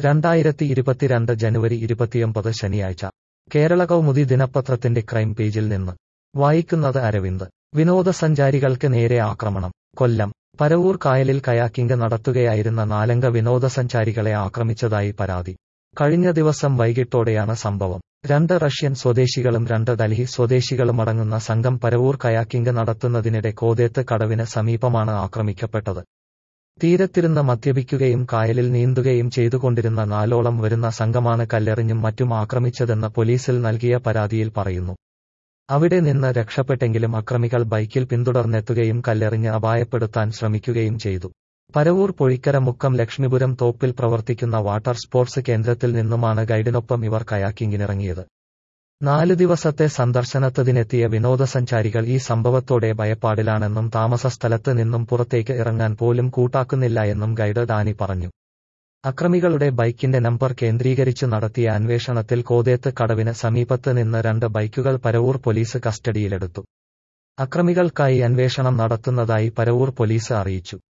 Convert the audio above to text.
രണ്ടായിരത്തി ഇരുപത്തിരണ്ട് ജനുവരി ഇരുപത്തിയൊമ്പത് ശനിയാഴ്ച കേരള കൗമുദി ദിനപത്രത്തിന്റെ ക്രൈം പേജിൽ നിന്ന് വായിക്കുന്നത് അരവിന്ദ് വിനോദസഞ്ചാരികൾക്ക് നേരെ ആക്രമണം കൊല്ലം പരവൂർ കായലിൽ കയാക്കിംഗ് നടത്തുകയായിരുന്ന നാലംഗ വിനോദസഞ്ചാരികളെ ആക്രമിച്ചതായി പരാതി കഴിഞ്ഞ ദിവസം വൈകിട്ടോടെയാണ് സംഭവം രണ്ട് റഷ്യൻ സ്വദേശികളും രണ്ട് ഡൽഹി സ്വദേശികളുമടങ്ങുന്ന സംഘം പരവൂർ കയാക്കിംഗ് നടത്തുന്നതിനിടെ കോതേത്ത് കടവിന് സമീപമാണ് ആക്രമിക്കപ്പെട്ടത് തീരത്തിരുന്ന് മദ്യപിക്കുകയും കായലിൽ നീന്തുകയും ചെയ്തുകൊണ്ടിരുന്ന നാലോളം വരുന്ന സംഘമാണ് കല്ലെറിഞ്ഞും മറ്റും ആക്രമിച്ചതെന്ന് പോലീസിൽ നൽകിയ പരാതിയിൽ പറയുന്നു അവിടെ നിന്ന് രക്ഷപ്പെട്ടെങ്കിലും അക്രമികൾ ബൈക്കിൽ പിന്തുടർന്നെത്തുകയും കല്ലെറിഞ്ഞ് അപായപ്പെടുത്താൻ ശ്രമിക്കുകയും ചെയ്തു പരവൂർ പൊഴിക്കര മുക്കം ലക്ഷ്മിപുരം തോപ്പിൽ പ്രവർത്തിക്കുന്ന വാട്ടർ സ്പോർട്സ് കേന്ദ്രത്തിൽ നിന്നുമാണ് ഗൈഡിനൊപ്പം ഇവർ കയാക്കിങ്ങിനിറങ്ങിയത് നാല് ദിവസത്തെ സന്ദർശനത്തിനെത്തിയ വിനോദസഞ്ചാരികൾ ഈ സംഭവത്തോടെ ഭയപ്പാടിലാണെന്നും താമസസ്ഥലത്ത് നിന്നും പുറത്തേക്ക് ഇറങ്ങാൻ പോലും കൂട്ടാക്കുന്നില്ല എന്നും ഗൈഡ് ഡാനി പറഞ്ഞു അക്രമികളുടെ ബൈക്കിന്റെ നമ്പർ കേന്ദ്രീകരിച്ച് നടത്തിയ അന്വേഷണത്തിൽ കോതേത്ത് കടവിന് സമീപത്ത് നിന്ന് രണ്ട് ബൈക്കുകൾ പരവൂർ പോലീസ് കസ്റ്റഡിയിലെടുത്തു അക്രമികൾക്കായി അന്വേഷണം നടത്തുന്നതായി പരവൂർ പോലീസ് അറിയിച്ചു